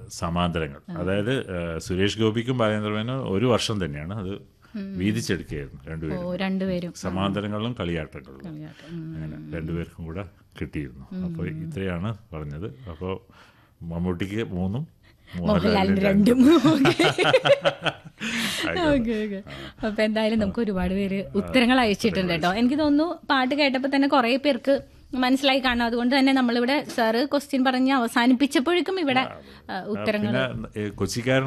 സമാന്തരങ്ങൾ അതായത് ആ, സുരേഷ് ഗോപിക്കും ബാലേന്ദ്രമേനും ഒരു വർഷം തന്നെയാണ് അത് വീതിച്ചെടുക്കുകയായിരുന്നു ഓ രണ്ടുപേരും രണ്ടുപേരും സമാന്തരങ്ങളിലും കളിയാട്ടങ്ങളിലും കളിയാട്ടം. ഉം. അങ്ങനെ രണ്ടുപേർക്കും കൂടെ കിട്ടിയിരുന്നു അപ്പോൾ ഇത്രയാണ് പറഞ്ഞത് അപ്പോൾ മമ്മൂട്ടിക്ക് മൂന്നും മോഹൻലാലിന് രണ്ടും ആയിക്കോട്ടെ. ഓക്കെ ഓക്കെ അപ്പൊ എന്തായാലും നമുക്ക് ഒരുപാട് പേര് ഉത്തരങ്ങൾ അയച്ചിട്ടുണ്ട് കേട്ടോ എനിക്ക് തോന്നുന്നു പാട്ട് കേട്ടപ്പോൾ തന്നെ കുറെ പേർക്ക് മനസ്സിലായി കാണും അതുകൊണ്ട് തന്നെ നമ്മളിവിടെ സാറ് ക്വസ്റ്റ്യൻ പറഞ്ഞ് അവസാനിപ്പിച്ചപ്പോഴേക്കും ഇവിടെ ആ, ഉത്തരങ്ങൾ പിന്നെ ഏ, കൊച്ചിക്കാരൻ